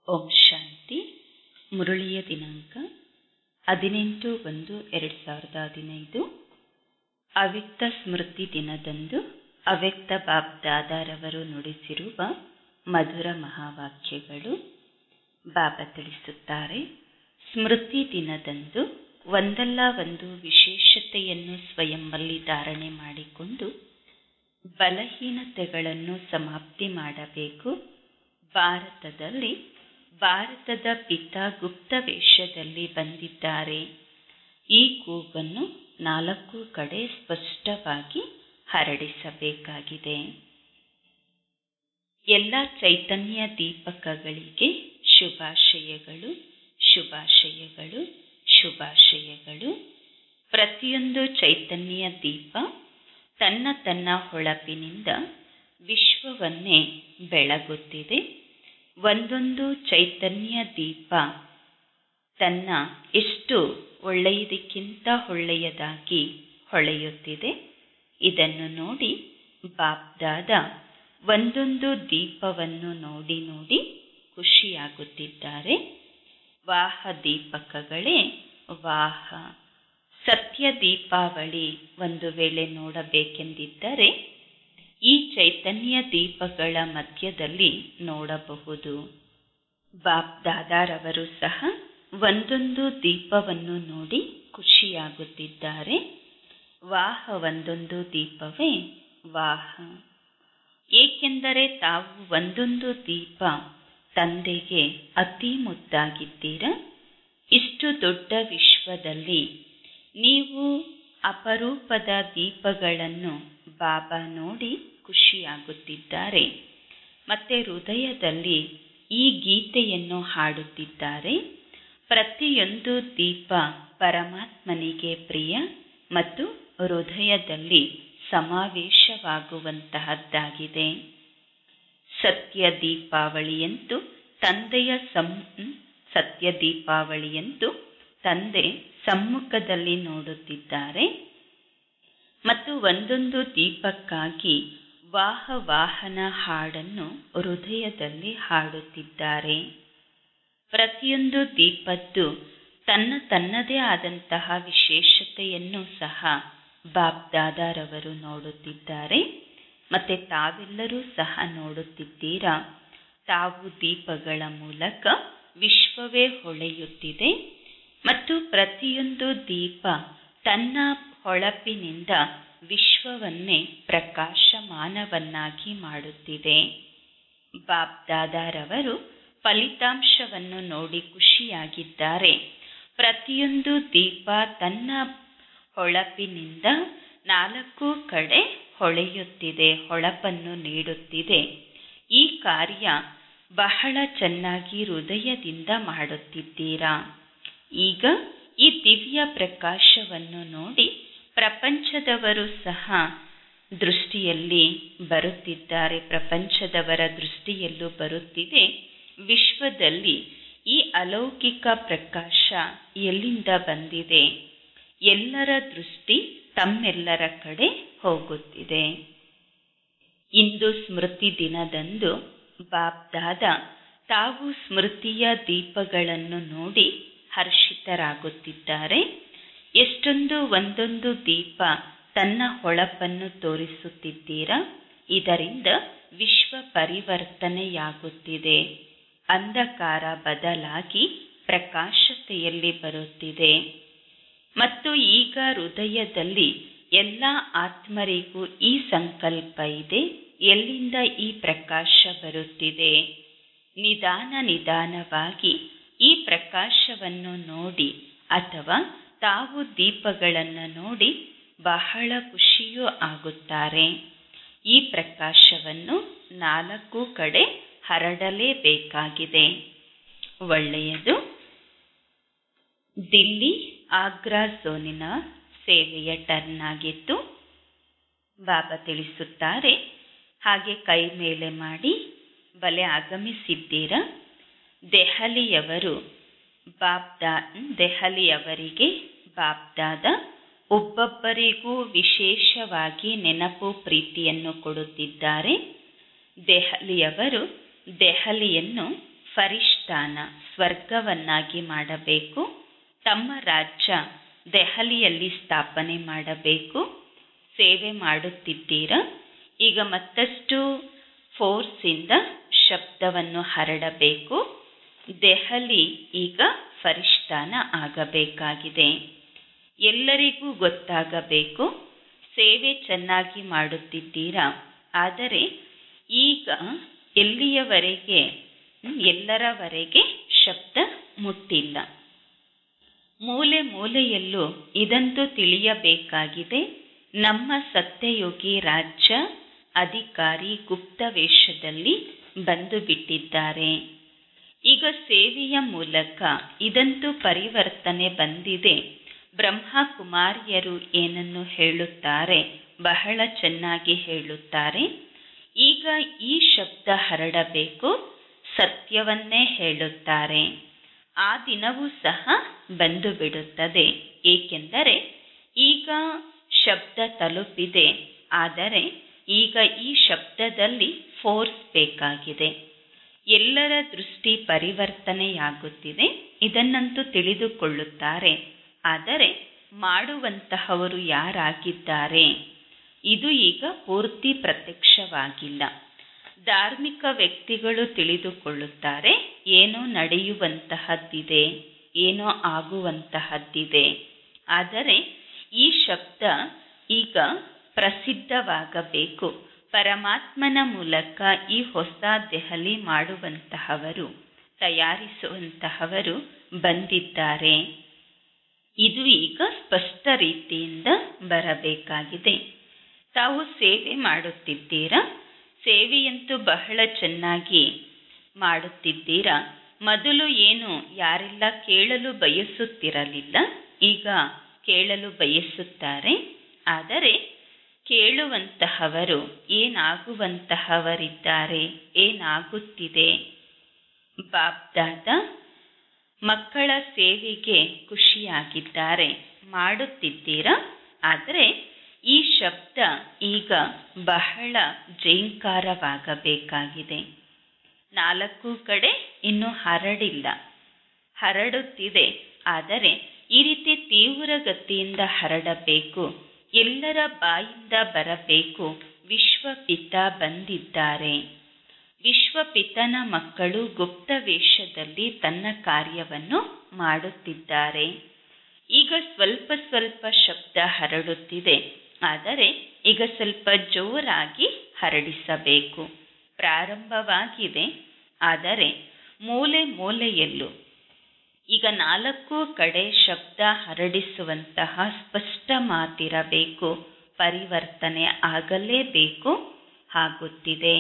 ಓಂ ಶಾಂತಿ ಮುರಳಿಯ ದಿನಾಂಕ ಹದಿನೆಂಟು ಒಂದು ಎರಡು ಸಾವಿರದ ಹದಿನೈದು ಅವ್ಯಕ್ತ ಸ್ಮೃತಿ ದಿನದಂದು ಅವ್ಯಕ್ತ ಬಾಬ್ ದಾದಾರವರು ನುಡಿಸಿರುವ ಮಧುರ ಮಹಾವಾಕ್ಯಗಳು ಬಾಬಾ ತಿಳಿಸುತ್ತಾರೆ ಸ್ಮೃತಿ ದಿನದಂದು ಒಂದಲ್ಲ ಒಂದು ವಿಶೇಷತೆಯನ್ನು ಸ್ವಯಂನಲ್ಲಿ ಧಾರಣೆ ಮಾಡಿಕೊಂಡು ಬಲಹೀನತೆಗಳನ್ನು ಸಮಾಪ್ತಿ ಮಾಡಬೇಕು ಭಾರತದಲ್ಲಿ ಭಾರತದ ಪಿತಾ ಗುಪ್ತ ವೇಷದಲ್ಲಿ ಬಂದಿದ್ದಾರೆ ಈ ಕೂಗನ್ನು ನಾಲ್ಕು ಕಡೆ ಸ್ಪಷ್ಟವಾಗಿ ಹರಡಿಸಬೇಕಾಗಿದೆ ಎಲ್ಲ ಚೈತನ್ಯ ದೀಪಕಗಳಿಗೆ ಶುಭಾಶಯಗಳು ಶುಭಾಶಯಗಳು ಶುಭಾಶಯಗಳು ಪ್ರತಿಯೊಂದು ಚೈತನ್ಯ ದೀಪ ತನ್ನ ತನ್ನ ಹೊಳಪಿನಿಂದ ವಿಶ್ವವನ್ನೇ ಬೆಳಗುತ್ತಿದೆ ಒಂದೊಂದು ಚೈತನ್ಯ ದೀಪ ತನ್ನ ಎಷ್ಟು ಒಳ್ಳೆಯದಕ್ಕಿಂತ ಒಳ್ಳೆಯದಾಗಿ ಹೊಳೆಯುತ್ತಿದೆ ಇದನ್ನು ನೋಡಿ ಬಾಬ್ದಾದ ಒಂದೊಂದು ದೀಪವನ್ನು ನೋಡಿ ನೋಡಿ ಖುಷಿಯಾಗುತ್ತಿದ್ದಾರೆ ವಾಹ ದೀಪಕಗಳೇ ವಾಹ ಸತ್ಯ ದೀಪಾವಳಿ ಒಂದು ವೇಳೆ ನೋಡಬೇಕೆಂದಿದ್ದರೆ ಈ ಚೈತನ್ಯ ದೀಪಗಳ ಮಧ್ಯದಲ್ಲಿ ನೋಡಬಹುದು ಬಾಪ್ ದಾದಾರವರು ಸಹ ಒಂದೊಂದು ದೀಪವನ್ನು ನೋಡಿ ಖುಷಿಯಾಗುತ್ತಿದ್ದಾರೆ ವಾಹ ಒಂದೊಂದು ದೀಪವೇ ವಾಹ ಏಕೆಂದರೆ ತಾವು ಒಂದೊಂದು ದೀಪ ತಂದೆಗೆ ಅತಿ ಮುದ್ದಾಗಿದ್ದೀರ ಇಷ್ಟು ದೊಡ್ಡ ವಿಶ್ವದಲ್ಲಿ ನೀವು ಅಪರೂಪದ ದೀಪಗಳನ್ನು ಬಾಬಾ ನೋಡಿ ಖುಷಿಯಾಗುತ್ತಿದ್ದಾರೆ ಮತ್ತೆ ಹೃದಯದಲ್ಲಿ ಈ ಗೀತೆಯನ್ನು ಹಾಡುತ್ತಿದ್ದಾರೆ ಪ್ರತಿಯೊಂದು ದೀಪ ಪರಮಾತ್ಮನಿಗೆ ಪ್ರಿಯ ಮತ್ತು ಹೃದಯದಲ್ಲಿ ಸಮಾವೇಶವಾಗುವಂತಹದ್ದಾಗಿದೆ ಸತ್ಯ ದೀಪಾವಳಿಯಂತೂ ತಂದೆಯ ಸಂ ಸತ್ಯ ದೀಪಾವಳಿಯಂತೂ ತಂದೆ ಸಮ್ಮುಖದಲ್ಲಿ ನೋಡುತ್ತಿದ್ದಾರೆ ಮತ್ತು ಒಂದೊಂದು ದೀಪಕ್ಕಾಗಿ ವಾಹ ವಾಹನ ಹಾಡನ್ನು ಹೃದಯದಲ್ಲಿ ಹಾಡುತ್ತಿದ್ದಾರೆ ಪ್ರತಿಯೊಂದು ದೀಪದ್ದು ತನ್ನ ತನ್ನದೇ ಆದಂತಹ ವಿಶೇಷತೆಯನ್ನು ಸಹ ಬಾಬ್ ದಾದಾರವರು ನೋಡುತ್ತಿದ್ದಾರೆ ಮತ್ತೆ ತಾವೆಲ್ಲರೂ ಸಹ ನೋಡುತ್ತಿದ್ದೀರಾ ತಾವು ದೀಪಗಳ ಮೂಲಕ ವಿಶ್ವವೇ ಹೊಳೆಯುತ್ತಿದೆ ಮತ್ತು ಪ್ರತಿಯೊಂದು ದೀಪ ತನ್ನ ಹೊಳಪಿನಿಂದ ವಿಶ್ವವನ್ನೇ ಪ್ರಕಾಶಮಾನವನ್ನಾಗಿ ಮಾಡುತ್ತಿದೆ ಬಾಬ್ ದಾದಾರವರು ಫಲಿತಾಂಶವನ್ನು ನೋಡಿ ಖುಷಿಯಾಗಿದ್ದಾರೆ ಪ್ರತಿಯೊಂದು ದೀಪ ತನ್ನ ಹೊಳಪಿನಿಂದ ನಾಲ್ಕು ಕಡೆ ಹೊಳೆಯುತ್ತಿದೆ ಹೊಳಪನ್ನು ನೀಡುತ್ತಿದೆ ಈ ಕಾರ್ಯ ಬಹಳ ಚೆನ್ನಾಗಿ ಹೃದಯದಿಂದ ಮಾಡುತ್ತಿದ್ದೀರಾ ಈಗ ಈ ದಿವ್ಯ ಪ್ರಕಾಶವನ್ನು ನೋಡಿ ಪ್ರಪಂಚದವರು ಸಹ ದೃಷ್ಟಿಯಲ್ಲಿ ಬರುತ್ತಿದ್ದಾರೆ ಪ್ರಪಂಚದವರ ದೃಷ್ಟಿಯಲ್ಲೂ ಬರುತ್ತಿದೆ ವಿಶ್ವದಲ್ಲಿ ಈ ಅಲೌಕಿಕ ಪ್ರಕಾಶ ಎಲ್ಲಿಂದ ಬಂದಿದೆ ಎಲ್ಲರ ದೃಷ್ಟಿ ತಮ್ಮೆಲ್ಲರ ಕಡೆ ಹೋಗುತ್ತಿದೆ ಇಂದು ಸ್ಮೃತಿ ದಿನದಂದು ಬಾಬ್ ದಾದ ತಾವು ಸ್ಮೃತಿಯ ದೀಪಗಳನ್ನು ನೋಡಿ ಹರ್ಷಿತರಾಗುತ್ತಿದ್ದಾರೆ ಎಷ್ಟೊಂದು ಒಂದೊಂದು ದೀಪ ತನ್ನ ಹೊಳಪನ್ನು ತೋರಿಸುತ್ತಿದ್ದೀರಾ ಇದರಿಂದ ವಿಶ್ವ ಪರಿವರ್ತನೆಯಾಗುತ್ತಿದೆ ಅಂಧಕಾರ ಬದಲಾಗಿ ಪ್ರಕಾಶತೆಯಲ್ಲಿ ಬರುತ್ತಿದೆ ಮತ್ತು ಈಗ ಹೃದಯದಲ್ಲಿ ಎಲ್ಲ ಆತ್ಮರಿಗೂ ಈ ಸಂಕಲ್ಪ ಇದೆ ಎಲ್ಲಿಂದ ಈ ಪ್ರಕಾಶ ಬರುತ್ತಿದೆ ನಿಧಾನ ನಿಧಾನವಾಗಿ ಈ ಪ್ರಕಾಶವನ್ನು ನೋಡಿ ಅಥವಾ ತಾವು ದೀಪಗಳನ್ನು ನೋಡಿ ಬಹಳ ಖುಷಿಯೂ ಆಗುತ್ತಾರೆ ಈ ಪ್ರಕಾಶವನ್ನು ನಾಲ್ಕು ಕಡೆ ಹರಡಲೇಬೇಕಾಗಿದೆ ಒಳ್ಳೆಯದು ದಿಲ್ಲಿ ಆಗ್ರಾ ಝೋನಿನ ಸೇವೆಯ ಟರ್ನ್ ಆಗಿತ್ತು ಬಾಬಾ ತಿಳಿಸುತ್ತಾರೆ ಹಾಗೆ ಕೈ ಮೇಲೆ ಮಾಡಿ ಬಲೆ ಆಗಮಿಸಿದ್ದೀರಾ ದೆಹಲಿಯವರು ಬಾಬ್ದಾ ದೆಹಲಿಯವರಿಗೆ ಬಾಬ್ದಾದ ಒಬ್ಬೊಬ್ಬರಿಗೂ ವಿಶೇಷವಾಗಿ ನೆನಪು ಪ್ರೀತಿಯನ್ನು ಕೊಡುತ್ತಿದ್ದಾರೆ ದೆಹಲಿಯವರು ದೆಹಲಿಯನ್ನು ಫರಿಷ್ಠಾನ ಸ್ವರ್ಗವನ್ನಾಗಿ ಮಾಡಬೇಕು ತಮ್ಮ ರಾಜ್ಯ ದೆಹಲಿಯಲ್ಲಿ ಸ್ಥಾಪನೆ ಮಾಡಬೇಕು ಸೇವೆ ಮಾಡುತ್ತಿದ್ದೀರಾ ಈಗ ಮತ್ತಷ್ಟು ಫೋರ್ಸಿಂದ ಶಬ್ದವನ್ನು ಹರಡಬೇಕು ದೆಹಲಿ ಈಗ ಫರಿಷ್ಠಾನ ಆಗಬೇಕಾಗಿದೆ ಎಲ್ಲರಿಗೂ ಗೊತ್ತಾಗಬೇಕು ಸೇವೆ ಚೆನ್ನಾಗಿ ಮಾಡುತ್ತಿದ್ದೀರಾ ಆದರೆ ಈಗ ಎಲ್ಲಿಯವರೆಗೆ ಎಲ್ಲರವರೆಗೆ ಶಬ್ದ ಮುಟ್ಟಿಲ್ಲ ಮೂಲೆ ಮೂಲೆಯಲ್ಲೂ ಇದಂತೂ ತಿಳಿಯಬೇಕಾಗಿದೆ ನಮ್ಮ ಸತ್ಯಯೋಗಿ ರಾಜ್ಯ ಅಧಿಕಾರಿ ಗುಪ್ತ ವೇಷದಲ್ಲಿ ಬಂದು ಬಿಟ್ಟಿದ್ದಾರೆ ಈಗ ಸೇವೆಯ ಮೂಲಕ ಇದಂತೂ ಪರಿವರ್ತನೆ ಬಂದಿದೆ ಬ್ರಹ್ಮ ಕುಮಾರಿಯರು ಏನನ್ನು ಹೇಳುತ್ತಾರೆ ಬಹಳ ಚೆನ್ನಾಗಿ ಹೇಳುತ್ತಾರೆ ಈಗ ಈ ಶಬ್ದ ಹರಡಬೇಕು ಸತ್ಯವನ್ನೇ ಹೇಳುತ್ತಾರೆ ಆ ದಿನವೂ ಸಹ ಬಂದು ಬಿಡುತ್ತದೆ ಏಕೆಂದರೆ ಈಗ ಶಬ್ದ ತಲುಪಿದೆ ಆದರೆ ಈಗ ಈ ಶಬ್ದದಲ್ಲಿ ಫೋರ್ಸ್ ಬೇಕಾಗಿದೆ ಎಲ್ಲರ ದೃಷ್ಟಿ ಪರಿವರ್ತನೆಯಾಗುತ್ತಿದೆ ಇದನ್ನಂತೂ ತಿಳಿದುಕೊಳ್ಳುತ್ತಾರೆ ಆದರೆ ಮಾಡುವಂತಹವರು ಯಾರಾಗಿದ್ದಾರೆ ಇದು ಈಗ ಪೂರ್ತಿ ಪ್ರತ್ಯಕ್ಷವಾಗಿಲ್ಲ ಧಾರ್ಮಿಕ ವ್ಯಕ್ತಿಗಳು ತಿಳಿದುಕೊಳ್ಳುತ್ತಾರೆ ಏನೋ ನಡೆಯುವಂತಹದ್ದಿದೆ ಏನೋ ಆಗುವಂತಹದ್ದಿದೆ ಆದರೆ ಈ ಶಬ್ದ ಈಗ ಪ್ರಸಿದ್ಧವಾಗಬೇಕು ಪರಮಾತ್ಮನ ಮೂಲಕ ಈ ಹೊಸ ದೆಹಲಿ ಮಾಡುವಂತಹವರು ತಯಾರಿಸುವಂತಹವರು ಬಂದಿದ್ದಾರೆ ಇದು ಈಗ ಸ್ಪಷ್ಟ ರೀತಿಯಿಂದ ಬರಬೇಕಾಗಿದೆ ತಾವು ಸೇವೆ ಮಾಡುತ್ತಿದ್ದೀರಾ ಸೇವೆಯಂತೂ ಬಹಳ ಚೆನ್ನಾಗಿ ಮಾಡುತ್ತಿದ್ದೀರಾ ಮೊದಲು ಏನು ಯಾರೆಲ್ಲ ಕೇಳಲು ಬಯಸುತ್ತಿರಲಿಲ್ಲ ಈಗ ಕೇಳಲು ಬಯಸುತ್ತಾರೆ ಆದರೆ ಕೇಳುವಂತಹವರು ಏನಾಗುವಂತಹವರಿದ್ದಾರೆ ಏನಾಗುತ್ತಿದೆ ಬಾಬ್ದಾದ ಮಕ್ಕಳ ಸೇವೆಗೆ ಖುಷಿಯಾಗಿದ್ದಾರೆ ಮಾಡುತ್ತಿದ್ದೀರಾ ಆದರೆ ಈ ಶಬ್ದ ಈಗ ಬಹಳ ಜೈಂಕಾರವಾಗಬೇಕಾಗಿದೆ ನಾಲ್ಕು ಕಡೆ ಇನ್ನು ಹರಡಿಲ್ಲ ಹರಡುತ್ತಿದೆ ಆದರೆ ಈ ರೀತಿ ತೀವ್ರ ಗತಿಯಿಂದ ಹರಡಬೇಕು ಎಲ್ಲರ ಬಾಯಿಂದ ಬರಬೇಕು ವಿಶ್ವಪಿತ ಬಂದಿದ್ದಾರೆ ವಿಶ್ವಪಿತನ ಮಕ್ಕಳು ಗುಪ್ತ ವೇಷದಲ್ಲಿ ತನ್ನ ಕಾರ್ಯವನ್ನು ಮಾಡುತ್ತಿದ್ದಾರೆ ಈಗ ಸ್ವಲ್ಪ ಸ್ವಲ್ಪ ಶಬ್ದ ಹರಡುತ್ತಿದೆ ಆದರೆ ಈಗ ಸ್ವಲ್ಪ ಜೋರಾಗಿ ಹರಡಿಸಬೇಕು ಪ್ರಾರಂಭವಾಗಿದೆ ಆದರೆ ಮೂಲೆ ಮೂಲೆಯಲ್ಲೂ ಈಗ ನಾಲ್ಕು ಕಡೆ ಶಬ್ದ ಹರಡಿಸುವಂತಹ ಸ್ಪಷ್ಟ ಮಾತಿರಬೇಕು ಪರಿವರ್ತನೆ ಆಗಲೇಬೇಕು ಆಗುತ್ತಿದೆ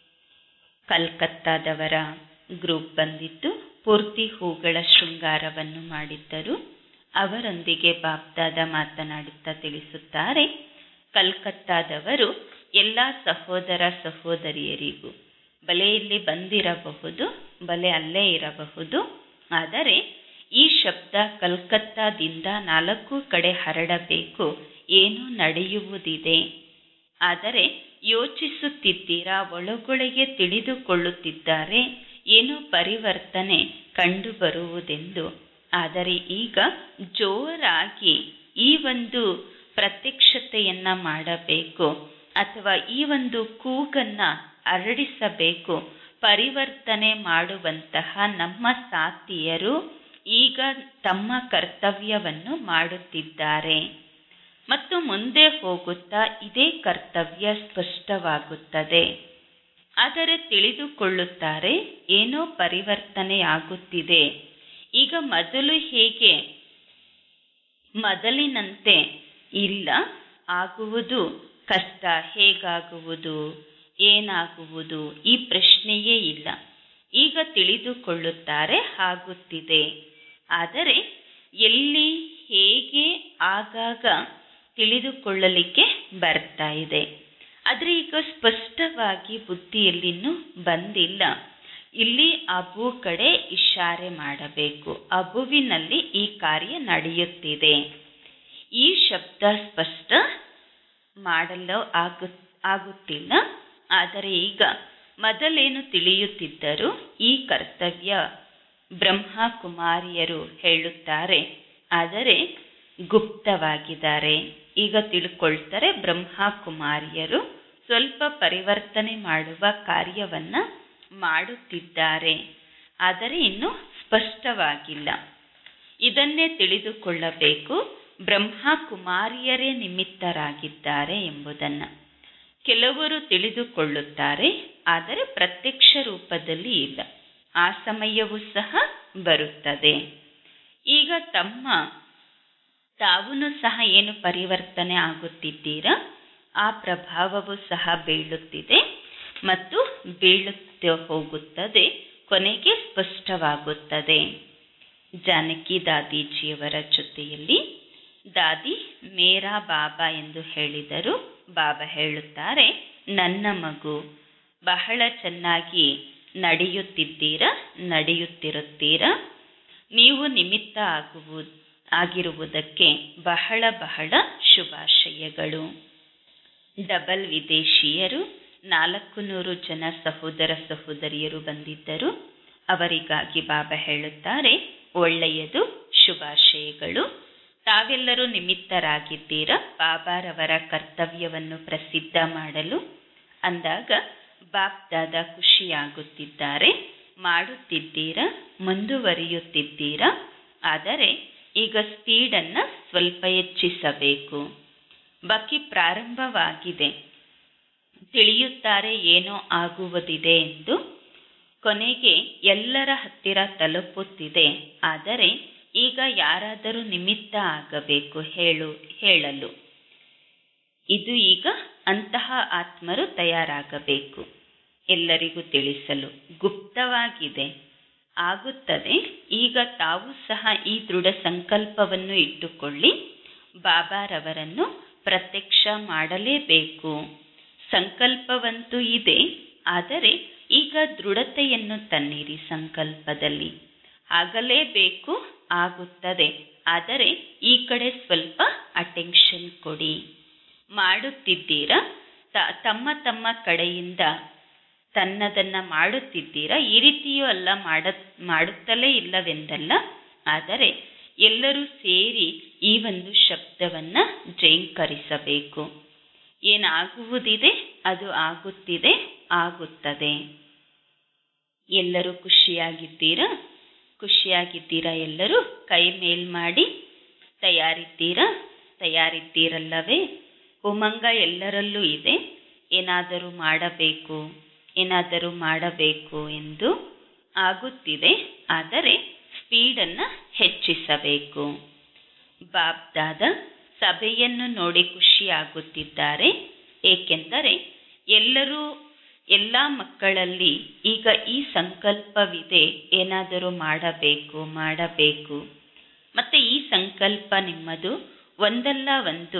ಕಲ್ಕತ್ತಾದವರ ಗ್ರೂಪ್ ಬಂದಿತ್ತು ಪೂರ್ತಿ ಹೂಗಳ ಶೃಂಗಾರವನ್ನು ಮಾಡಿದ್ದರು ಅವರೊಂದಿಗೆ ಬಾಬ್ದಾದ ಮಾತನಾಡುತ್ತಾ ತಿಳಿಸುತ್ತಾರೆ ಕಲ್ಕತ್ತಾದವರು ಎಲ್ಲ ಸಹೋದರ ಸಹೋದರಿಯರಿಗೂ ಬಲೆ ಇಲ್ಲಿ ಬಂದಿರಬಹುದು ಬಲೆ ಅಲ್ಲೇ ಇರಬಹುದು ಆದರೆ ಈ ಶಬ್ದ ಕಲ್ಕತ್ತಾದಿಂದ ನಾಲ್ಕು ಕಡೆ ಹರಡಬೇಕು ಏನು ನಡೆಯುವುದಿದೆ ಆದರೆ ಯೋಚಿಸುತ್ತಿದ್ದೀರಾ ಒಳಗೊಳಗೆ ತಿಳಿದುಕೊಳ್ಳುತ್ತಿದ್ದಾರೆ ಏನೋ ಪರಿವರ್ತನೆ ಕಂಡುಬರುವುದೆಂದು ಆದರೆ ಈಗ ಜೋರಾಗಿ ಈ ಒಂದು ಪ್ರತ್ಯಕ್ಷತೆಯನ್ನ ಮಾಡಬೇಕು ಅಥವಾ ಈ ಒಂದು ಕೂಗನ್ನ ಅರಡಿಸಬೇಕು ಪರಿವರ್ತನೆ ಮಾಡುವಂತಹ ನಮ್ಮ ಸಾತಿಯರು ಈಗ ತಮ್ಮ ಕರ್ತವ್ಯವನ್ನು ಮಾಡುತ್ತಿದ್ದಾರೆ ಮತ್ತು ಮುಂದೆ ಹೋಗುತ್ತಾ ಇದೇ ಕರ್ತವ್ಯ ಸ್ಪಷ್ಟವಾಗುತ್ತದೆ ಆದರೆ ತಿಳಿದುಕೊಳ್ಳುತ್ತಾರೆ ಏನೋ ಪರಿವರ್ತನೆಯಾಗುತ್ತಿದೆ ಈಗ ಮೊದಲು ಹೇಗೆ ಮೊದಲಿನಂತೆ ಇಲ್ಲ ಆಗುವುದು ಕಷ್ಟ ಹೇಗಾಗುವುದು ಏನಾಗುವುದು ಈ ಪ್ರಶ್ನೆಯೇ ಇಲ್ಲ ಈಗ ತಿಳಿದುಕೊಳ್ಳುತ್ತಾರೆ ಆಗುತ್ತಿದೆ ಆದರೆ ಎಲ್ಲಿ ಹೇಗೆ ಆಗಾಗ ತಿಳಿದುಕೊಳ್ಳಲಿಕ್ಕೆ ಬರ್ತಾ ಇದೆ ಆದರೆ ಈಗ ಸ್ಪಷ್ಟವಾಗಿ ಬುದ್ಧಿಯಲ್ಲಿನ್ನೂ ಬಂದಿಲ್ಲ ಇಲ್ಲಿ ಅಬು ಕಡೆ ಇಶಾರೆ ಮಾಡಬೇಕು ಅಬುವಿನಲ್ಲಿ ಈ ಕಾರ್ಯ ನಡೆಯುತ್ತಿದೆ ಈ ಶಬ್ದ ಸ್ಪಷ್ಟ ಮಾಡಲು ಆಗು ಆಗುತ್ತಿಲ್ಲ ಆದರೆ ಈಗ ಮೊದಲೇನು ತಿಳಿಯುತ್ತಿದ್ದರು ಈ ಕರ್ತವ್ಯ ಬ್ರಹ್ಮ ಕುಮಾರಿಯರು ಹೇಳುತ್ತಾರೆ ಆದರೆ ಗುಪ್ತವಾಗಿದ್ದಾರೆ ಈಗ ತಿಳ್ಕೊಳ್ತಾರೆ ಬ್ರಹ್ಮ ಕುಮಾರಿಯರು ಸ್ವಲ್ಪ ಪರಿವರ್ತನೆ ಮಾಡುವ ಕಾರ್ಯವನ್ನ ಮಾಡುತ್ತಿದ್ದಾರೆ ಆದರೆ ಇನ್ನು ಸ್ಪಷ್ಟವಾಗಿಲ್ಲ ಇದನ್ನೇ ತಿಳಿದುಕೊಳ್ಳಬೇಕು ಬ್ರಹ್ಮ ಕುಮಾರಿಯರೇ ನಿಮಿತ್ತರಾಗಿದ್ದಾರೆ ಎಂಬುದನ್ನ ಕೆಲವರು ತಿಳಿದುಕೊಳ್ಳುತ್ತಾರೆ ಆದರೆ ಪ್ರತ್ಯಕ್ಷ ರೂಪದಲ್ಲಿ ಇಲ್ಲ ಆ ಸಮಯವೂ ಸಹ ಬರುತ್ತದೆ ಈಗ ತಮ್ಮ ತಾವೂ ಸಹ ಏನು ಪರಿವರ್ತನೆ ಆಗುತ್ತಿದ್ದೀರಾ ಆ ಪ್ರಭಾವವು ಸಹ ಬೀಳುತ್ತಿದೆ ಮತ್ತು ಬೀಳುತ್ತ ಹೋಗುತ್ತದೆ ಕೊನೆಗೆ ಸ್ಪಷ್ಟವಾಗುತ್ತದೆ ಜಾನಕಿ ದಾದೀಜಿಯವರ ಜೊತೆಯಲ್ಲಿ ದಾದಿ ಮೇರಾ ಬಾಬಾ ಎಂದು ಹೇಳಿದರು ಬಾಬಾ ಹೇಳುತ್ತಾರೆ ನನ್ನ ಮಗು ಬಹಳ ಚೆನ್ನಾಗಿ ನಡೆಯುತ್ತಿದ್ದೀರಾ ನಡೆಯುತ್ತಿರುತ್ತೀರಾ ನೀವು ನಿಮಿತ್ತ ಆಗುವು ಆಗಿರುವುದಕ್ಕೆ ಬಹಳ ಬಹಳ ಶುಭಾಶಯಗಳು ಡಬಲ್ ವಿದೇಶಿಯರು ನಾಲ್ಕು ನೂರು ಜನ ಸಹೋದರ ಸಹೋದರಿಯರು ಬಂದಿದ್ದರು ಅವರಿಗಾಗಿ ಬಾಬಾ ಹೇಳುತ್ತಾರೆ ಒಳ್ಳೆಯದು ಶುಭಾಶಯಗಳು ತಾವೆಲ್ಲರೂ ನಿಮಿತ್ತರಾಗಿದ್ದೀರಾ ಬಾಬಾರವರ ಕರ್ತವ್ಯವನ್ನು ಪ್ರಸಿದ್ಧ ಮಾಡಲು ಅಂದಾಗ ಬಾಪ್ದಾದ ಖುಷಿಯಾಗುತ್ತಿದ್ದಾರೆ ಮಾಡುತ್ತಿದ್ದೀರಾ ಮುಂದುವರಿಯುತ್ತಿದ್ದೀರಾ ಆದರೆ ಈಗ ಸ್ಪೀಡನ್ನು ಸ್ವಲ್ಪ ಹೆಚ್ಚಿಸಬೇಕು ಬಾಕಿ ಪ್ರಾರಂಭವಾಗಿದೆ ತಿಳಿಯುತ್ತಾರೆ ಏನೋ ಆಗುವುದಿದೆ ಎಂದು ಕೊನೆಗೆ ಎಲ್ಲರ ಹತ್ತಿರ ತಲುಪುತ್ತಿದೆ ಆದರೆ ಈಗ ಯಾರಾದರೂ ನಿಮಿತ್ತ ಆಗಬೇಕು ಹೇಳು ಹೇಳಲು ಇದು ಈಗ ಅಂತಹ ಆತ್ಮರು ತಯಾರಾಗಬೇಕು ಎಲ್ಲರಿಗೂ ತಿಳಿಸಲು ಗುಪ್ತವಾಗಿದೆ ಆಗುತ್ತದೆ ಈಗ ತಾವು ಸಹ ಈ ದೃಢ ಸಂಕಲ್ಪವನ್ನು ಇಟ್ಟುಕೊಳ್ಳಿ ಬಾಬಾರವರನ್ನು ಪ್ರತ್ಯಕ್ಷ ಮಾಡಲೇಬೇಕು ಸಂಕಲ್ಪವಂತೂ ಇದೆ ಆದರೆ ಈಗ ದೃಢತೆಯನ್ನು ತನ್ನಿರಿ ಸಂಕಲ್ಪದಲ್ಲಿ ಆಗಲೇಬೇಕು ಆಗುತ್ತದೆ ಆದರೆ ಈ ಕಡೆ ಸ್ವಲ್ಪ ಅಟೆನ್ಷನ್ ಕೊಡಿ ಮಾಡುತ್ತಿದ್ದೀರಾ ತಮ್ಮ ತಮ್ಮ ಕಡೆಯಿಂದ ತನ್ನದನ್ನ ಮಾಡುತ್ತಿದ್ದೀರಾ ಈ ರೀತಿಯೂ ಅಲ್ಲ ಮಾಡ ಮಾಡುತ್ತಲೇ ಇಲ್ಲವೆಂದಲ್ಲ ಆದರೆ ಎಲ್ಲರೂ ಸೇರಿ ಈ ಒಂದು ಶಬ್ದವನ್ನ ಜೈಂಕರಿಸಬೇಕು ಏನಾಗುವುದಿದೆ ಅದು ಆಗುತ್ತಿದೆ ಆಗುತ್ತದೆ ಎಲ್ಲರೂ ಖುಷಿಯಾಗಿದ್ದೀರಾ ಖುಷಿಯಾಗಿದ್ದೀರಾ ಎಲ್ಲರೂ ಕೈ ಮೇಲ್ ಮಾಡಿ ತಯಾರಿದ್ದೀರಾ ತಯಾರಿದ್ದೀರಲ್ಲವೇ ಉಮಂಗ ಎಲ್ಲರಲ್ಲೂ ಇದೆ ಏನಾದರೂ ಮಾಡಬೇಕು ಏನಾದರೂ ಮಾಡಬೇಕು ಎಂದು ಆಗುತ್ತಿದೆ ಆದರೆ ಸ್ಪೀಡನ್ನು ಹೆಚ್ಚಿಸಬೇಕು ಬಾಬ್ದಾದ ಸಭೆಯನ್ನು ನೋಡಿ ಖುಷಿಯಾಗುತ್ತಿದ್ದಾರೆ ಏಕೆಂದರೆ ಎಲ್ಲರೂ ಎಲ್ಲ ಮಕ್ಕಳಲ್ಲಿ ಈಗ ಈ ಸಂಕಲ್ಪವಿದೆ ಏನಾದರೂ ಮಾಡಬೇಕು ಮಾಡಬೇಕು ಮತ್ತೆ ಈ ಸಂಕಲ್ಪ ನಿಮ್ಮದು ಒಂದಲ್ಲ ಒಂದು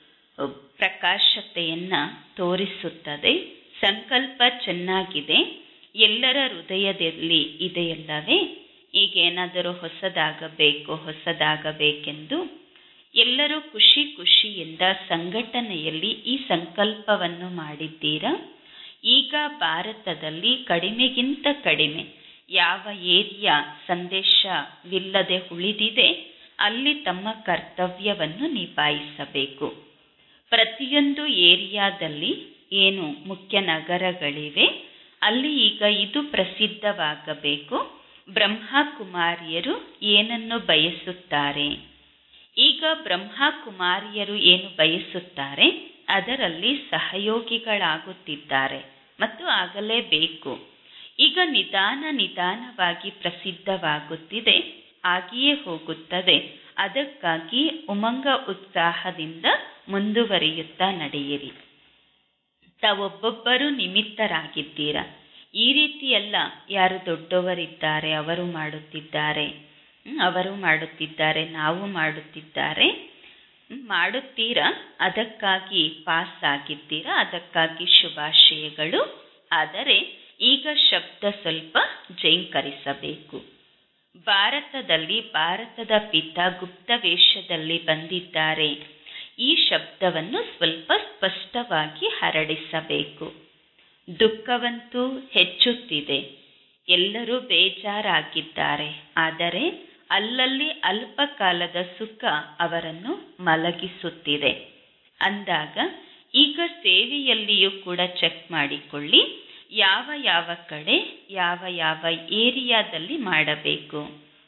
ಪ್ರಕಾಶತೆಯನ್ನ ತೋರಿಸುತ್ತದೆ ಸಂಕಲ್ಪ ಚೆನ್ನಾಗಿದೆ ಎಲ್ಲರ ಹೃದಯದಲ್ಲಿ ಇದೆಯಲ್ಲವೇ ಈಗ ಏನಾದರೂ ಹೊಸದಾಗಬೇಕು ಹೊಸದಾಗಬೇಕೆಂದು ಎಲ್ಲರೂ ಖುಷಿ ಖುಷಿಯಿಂದ ಸಂಘಟನೆಯಲ್ಲಿ ಈ ಸಂಕಲ್ಪವನ್ನು ಮಾಡಿದ್ದೀರಾ ಈಗ ಭಾರತದಲ್ಲಿ ಕಡಿಮೆಗಿಂತ ಕಡಿಮೆ ಯಾವ ಏರಿಯಾ ಸಂದೇಶವಿಲ್ಲದೆ ಉಳಿದಿದೆ ಅಲ್ಲಿ ತಮ್ಮ ಕರ್ತವ್ಯವನ್ನು ನಿಭಾಯಿಸಬೇಕು ಪ್ರತಿಯೊಂದು ಏರಿಯಾದಲ್ಲಿ ಏನು ಮುಖ್ಯ ನಗರಗಳಿವೆ ಅಲ್ಲಿ ಈಗ ಇದು ಪ್ರಸಿದ್ಧವಾಗಬೇಕು ಬ್ರಹ್ಮ ಕುಮಾರಿಯರು ಏನನ್ನು ಬಯಸುತ್ತಾರೆ ಈಗ ಬ್ರಹ್ಮ ಕುಮಾರಿಯರು ಏನು ಬಯಸುತ್ತಾರೆ ಅದರಲ್ಲಿ ಸಹಯೋಗಿಗಳಾಗುತ್ತಿದ್ದಾರೆ ಮತ್ತು ಆಗಲೇಬೇಕು ಈಗ ನಿಧಾನ ನಿಧಾನವಾಗಿ ಪ್ರಸಿದ್ಧವಾಗುತ್ತಿದೆ ಆಗಿಯೇ ಹೋಗುತ್ತದೆ ಅದಕ್ಕಾಗಿ ಉಮಂಗ ಉತ್ಸಾಹದಿಂದ ಮುಂದುವರಿಯುತ್ತಾ ನಡೆಯಿರಿ ತಾವೊಬ್ಬೊಬ್ಬರು ನಿಮಿತ್ತರಾಗಿದ್ದೀರಾ ಈ ರೀತಿಯಲ್ಲ ಯಾರು ದೊಡ್ಡವರಿದ್ದಾರೆ ಅವರು ಮಾಡುತ್ತಿದ್ದಾರೆ ಅವರು ಮಾಡುತ್ತಿದ್ದಾರೆ ನಾವು ಮಾಡುತ್ತಿದ್ದಾರೆ ಮಾಡುತ್ತೀರಾ ಅದಕ್ಕಾಗಿ ಪಾಸ್ ಆಗಿದ್ದೀರಾ ಅದಕ್ಕಾಗಿ ಶುಭಾಶಯಗಳು ಆದರೆ ಈಗ ಶಬ್ದ ಸ್ವಲ್ಪ ಜೈಂಕರಿಸಬೇಕು ಭಾರತದಲ್ಲಿ ಭಾರತದ ಪಿತ ಗುಪ್ತ ವೇಷದಲ್ಲಿ ಬಂದಿದ್ದಾರೆ ಈ ಶಬ್ದವನ್ನು ಸ್ವಲ್ಪ ಸ್ಪಷ್ಟವಾಗಿ ಹರಡಿಸಬೇಕು ದುಃಖವಂತೂ ಹೆಚ್ಚುತ್ತಿದೆ ಎಲ್ಲರೂ ಬೇಜಾರಾಗಿದ್ದಾರೆ ಆದರೆ ಅಲ್ಲಲ್ಲಿ ಅಲ್ಪ ಕಾಲದ ಸುಖ ಅವರನ್ನು ಮಲಗಿಸುತ್ತಿದೆ ಅಂದಾಗ ಈಗ ಸೇವೆಯಲ್ಲಿಯೂ ಕೂಡ ಚೆಕ್ ಮಾಡಿಕೊಳ್ಳಿ ಯಾವ ಯಾವ ಕಡೆ ಯಾವ ಯಾವ ಏರಿಯಾದಲ್ಲಿ ಮಾಡಬೇಕು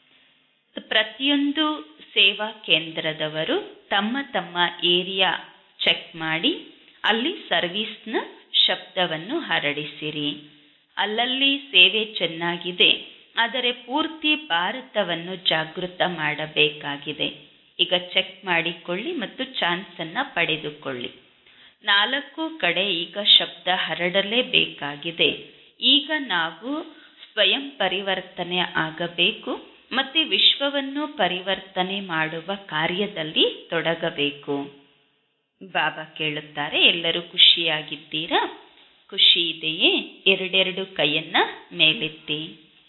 ಪ್ರತಿಯೊಂದು ಸೇವಾ ಕೇಂದ್ರದವರು ತಮ್ಮ ತಮ್ಮ ಏರಿಯಾ ಚೆಕ್ ಮಾಡಿ ಅಲ್ಲಿ ಸರ್ವಿಸ್ನ ಶಬ್ದವನ್ನು ಹರಡಿಸಿರಿ ಅಲ್ಲಲ್ಲಿ ಸೇವೆ ಚೆನ್ನಾಗಿದೆ ಆದರೆ ಪೂರ್ತಿ ಭಾರತವನ್ನು ಜಾಗೃತ ಮಾಡಬೇಕಾಗಿದೆ ಈಗ ಚೆಕ್ ಮಾಡಿಕೊಳ್ಳಿ ಮತ್ತು ಚಾನ್ಸನ್ನು ಪಡೆದುಕೊಳ್ಳಿ ನಾಲ್ಕು ಕಡೆ ಈಗ ಶಬ್ದ ಹರಡಲೇಬೇಕಾಗಿದೆ ಈಗ ನಾವು ಸ್ವಯಂ ಪರಿವರ್ತನೆ ಆಗಬೇಕು ಮತ್ತೆ ವಿಶ್ವವನ್ನು ಪರಿವರ್ತನೆ ಮಾಡುವ ಕಾರ್ಯದಲ್ಲಿ ತೊಡಗಬೇಕು ಬಾಬಾ ಕೇಳುತ್ತಾರೆ ಎಲ್ಲರೂ ಖುಷಿಯಾಗಿದ್ದೀರಾ ಖುಷಿ ಇದೆಯೇ ಎರಡೆರಡು ಕೈಯನ್ನ ಮೇಲೆತ್ತಿ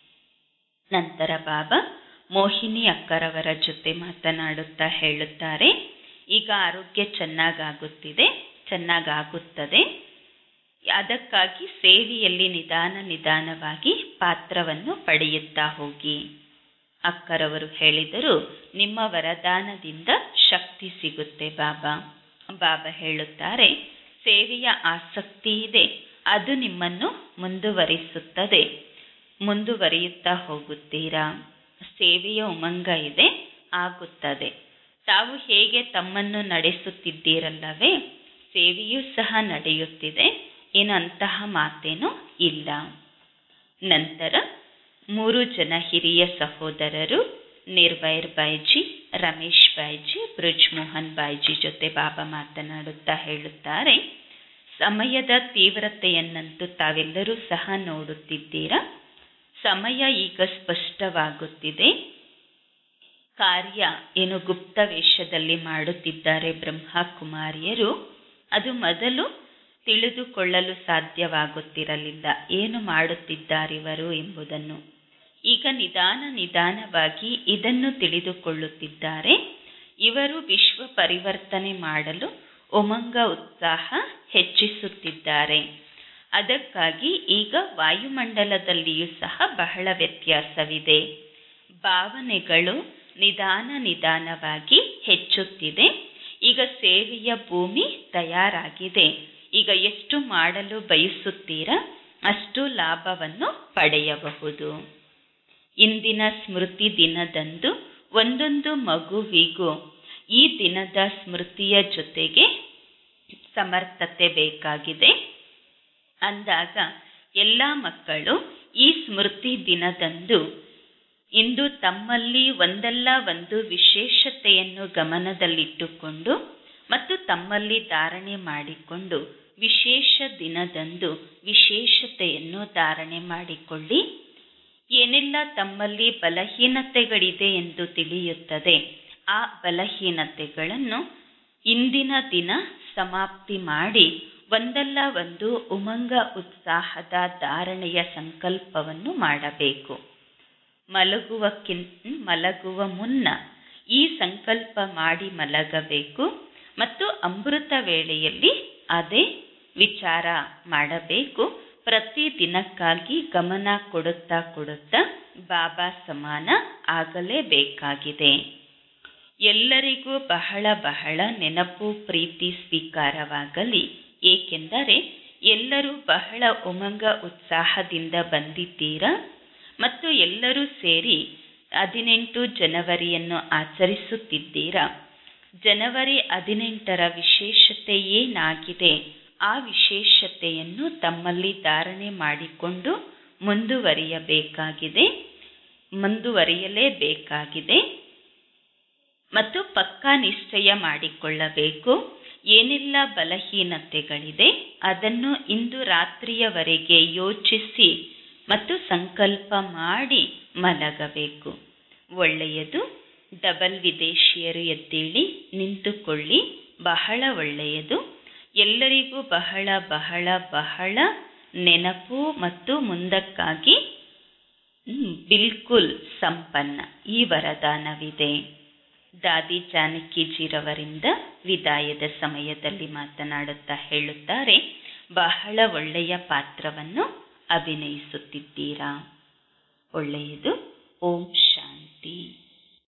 ನಂತರ ಬಾಬಾ ಮೋಹಿನಿ ಅಕ್ಕರವರ ಜೊತೆ ಮಾತನಾಡುತ್ತಾ ಹೇಳುತ್ತಾರೆ ಈಗ ಆರೋಗ್ಯ ಚೆನ್ನಾಗಾಗುತ್ತಿದೆ ಚೆನ್ನಾಗಾಗುತ್ತದೆ ಅದಕ್ಕಾಗಿ ಸೇವೆಯಲ್ಲಿ ನಿಧಾನ ನಿಧಾನವಾಗಿ ಪಾತ್ರವನ್ನು ಪಡೆಯುತ್ತಾ ಹೋಗಿ ಅಕ್ಕರವರು ಹೇಳಿದರು ನಿಮ್ಮ ವರದಾನದಿಂದ ಶಕ್ತಿ ಸಿಗುತ್ತೆ ಬಾಬಾ ಬಾಬಾ ಹೇಳುತ್ತಾರೆ ಸೇವೆಯ ಆಸಕ್ತಿ ಇದೆ ಅದು ನಿಮ್ಮನ್ನು ಮುಂದುವರಿಸುತ್ತದೆ ಮುಂದುವರಿಯುತ್ತಾ ಹೋಗುತ್ತೀರಾ ಸೇವೆಯ ಉಮಂಗ ಇದೆ ಆಗುತ್ತದೆ ತಾವು ಹೇಗೆ ತಮ್ಮನ್ನು ನಡೆಸುತ್ತಿದ್ದೀರಲ್ಲವೇ ಸೇವೆಯೂ ಸಹ ನಡೆಯುತ್ತಿದೆ ಏನು ಅಂತಹ ಮಾತೇನೂ ಇಲ್ಲ ನಂತರ ಮೂರು ಜನ ಹಿರಿಯ ಸಹೋದರರು ನಿರ್ವೈರ್ ಬಾಯ್ಜಿ ರಮೇಶ್ ಬಾಯ್ಜಿ ಬ್ರಿಜ್ ಮೋಹನ್ ಬಾಯ್ಜಿ ಜೊತೆ ಬಾಬಾ ಮಾತನಾಡುತ್ತಾ ಹೇಳುತ್ತಾರೆ ಸಮಯದ ತೀವ್ರತೆಯನ್ನಂತೂ ತಾವೆಲ್ಲರೂ ಸಹ ನೋಡುತ್ತಿದ್ದೀರಾ ಸಮಯ ಈಗ ಸ್ಪಷ್ಟವಾಗುತ್ತಿದೆ ಕಾರ್ಯ ಏನು ಗುಪ್ತ ವೇಷದಲ್ಲಿ ಮಾಡುತ್ತಿದ್ದಾರೆ ಬ್ರಹ್ಮ ಕುಮಾರಿಯರು ಅದು ಮೊದಲು ತಿಳಿದುಕೊಳ್ಳಲು ಸಾಧ್ಯವಾಗುತ್ತಿರಲಿಲ್ಲ ಏನು ಮಾಡುತ್ತಿದ್ದಾರಿವರು ಎಂಬುದನ್ನು ಈಗ ನಿಧಾನ ನಿಧಾನವಾಗಿ ಇದನ್ನು ತಿಳಿದುಕೊಳ್ಳುತ್ತಿದ್ದಾರೆ ಇವರು ವಿಶ್ವ ಪರಿವರ್ತನೆ ಮಾಡಲು ಉಮಂಗ ಉತ್ಸಾಹ ಹೆಚ್ಚಿಸುತ್ತಿದ್ದಾರೆ ಅದಕ್ಕಾಗಿ ಈಗ ವಾಯುಮಂಡಲದಲ್ಲಿಯೂ ಸಹ ಬಹಳ ವ್ಯತ್ಯಾಸವಿದೆ ಭಾವನೆಗಳು ನಿಧಾನ ನಿಧಾನವಾಗಿ ಹೆಚ್ಚುತ್ತಿದೆ ಈಗ ಸೇವೆಯ ಭೂಮಿ ತಯಾರಾಗಿದೆ ಈಗ ಎಷ್ಟು ಮಾಡಲು ಬಯಸುತ್ತೀರಾ ಅಷ್ಟು ಲಾಭವನ್ನು ಪಡೆಯಬಹುದು ಇಂದಿನ ಸ್ಮೃತಿ ದಿನದಂದು ಒಂದೊಂದು ಮಗುವಿಗೂ ಈ ದಿನದ ಸ್ಮೃತಿಯ ಜೊತೆಗೆ ಸಮರ್ಥತೆ ಬೇಕಾಗಿದೆ ಅಂದಾಗ ಎಲ್ಲ ಮಕ್ಕಳು ಈ ಸ್ಮೃತಿ ದಿನದಂದು ಇಂದು ತಮ್ಮಲ್ಲಿ ಒಂದಲ್ಲ ಒಂದು ವಿಶೇಷತೆಯನ್ನು ಗಮನದಲ್ಲಿಟ್ಟುಕೊಂಡು ಮತ್ತು ತಮ್ಮಲ್ಲಿ ಧಾರಣೆ ಮಾಡಿಕೊಂಡು ವಿಶೇಷ ದಿನದಂದು ವಿಶೇಷತೆಯನ್ನು ಧಾರಣೆ ಮಾಡಿಕೊಳ್ಳಿ ಏನೆಲ್ಲ ತಮ್ಮಲ್ಲಿ ಬಲಹೀನತೆಗಳಿದೆ ಎಂದು ತಿಳಿಯುತ್ತದೆ ಆ ಬಲಹೀನತೆಗಳನ್ನು ಇಂದಿನ ದಿನ ಸಮಾಪ್ತಿ ಮಾಡಿ ಒಂದಲ್ಲ ಒಂದು ಉಮಂಗ ಉತ್ಸಾಹದ ಧಾರಣೆಯ ಸಂಕಲ್ಪವನ್ನು ಮಾಡಬೇಕು ಮಲಗುವಕ್ಕಿಂತ ಮಲಗುವ ಮುನ್ನ ಈ ಸಂಕಲ್ಪ ಮಾಡಿ ಮಲಗಬೇಕು ಮತ್ತು ಅಮೃತ ವೇಳೆಯಲ್ಲಿ ಅದೇ ವಿಚಾರ ಮಾಡಬೇಕು ಪ್ರತಿ ದಿನಕ್ಕಾಗಿ ಗಮನ ಕೊಡುತ್ತಾ ಕೊಡುತ್ತಾ ಬಾಬಾ ಸಮಾನ ಆಗಲೇಬೇಕಾಗಿದೆ ಎಲ್ಲರಿಗೂ ಬಹಳ ಬಹಳ ನೆನಪು ಪ್ರೀತಿ ಸ್ವೀಕಾರವಾಗಲಿ ಏಕೆಂದರೆ ಎಲ್ಲರೂ ಬಹಳ ಉಮಂಗ ಉತ್ಸಾಹದಿಂದ ಬಂದಿದ್ದೀರಾ ಮತ್ತು ಎಲ್ಲರೂ ಸೇರಿ ಹದಿನೆಂಟು ಜನವರಿಯನ್ನು ಆಚರಿಸುತ್ತಿದ್ದೀರಾ ಜನವರಿ ಹದಿನೆಂಟರ ವಿಶೇಷತೆ ಏನಾಗಿದೆ ಆ ವಿಶೇಷತೆಯನ್ನು ತಮ್ಮಲ್ಲಿ ಧಾರಣೆ ಮಾಡಿಕೊಂಡು ಮುಂದುವರಿಯಬೇಕಾಗಿದೆ ಮುಂದುವರಿಯಲೇಬೇಕಾಗಿದೆ ಮತ್ತು ಪಕ್ಕಾ ನಿಶ್ಚಯ ಮಾಡಿಕೊಳ್ಳಬೇಕು ಏನೆಲ್ಲ ಬಲಹೀನತೆಗಳಿದೆ ಅದನ್ನು ಇಂದು ರಾತ್ರಿಯವರೆಗೆ ಯೋಚಿಸಿ ಮತ್ತು ಸಂಕಲ್ಪ ಮಾಡಿ ಮಲಗಬೇಕು ಒಳ್ಳೆಯದು ಡಬಲ್ ವಿದೇಶಿಯರು ಎದ್ದೇಳಿ ನಿಂತುಕೊಳ್ಳಿ ಬಹಳ ಒಳ್ಳೆಯದು ಎಲ್ಲರಿಗೂ ಬಹಳ ಬಹಳ ಬಹಳ ನೆನಪು ಮತ್ತು ಮುಂದಕ್ಕಾಗಿ ಬಿಲ್ಕುಲ್ ಸಂಪನ್ನ ಈ ವರದಾನವಿದೆ ದಾದಿ ಜಾನಕಿಜಿರವರಿಂದ ವಿದಾಯದ ಸಮಯದಲ್ಲಿ ಮಾತನಾಡುತ್ತಾ ಹೇಳುತ್ತಾರೆ ಬಹಳ ಒಳ್ಳೆಯ ಪಾತ್ರವನ್ನು ಅಭಿನಯಿಸುತ್ತಿದ್ದೀರಾ ಒಳ್ಳೆಯದು ಓಂ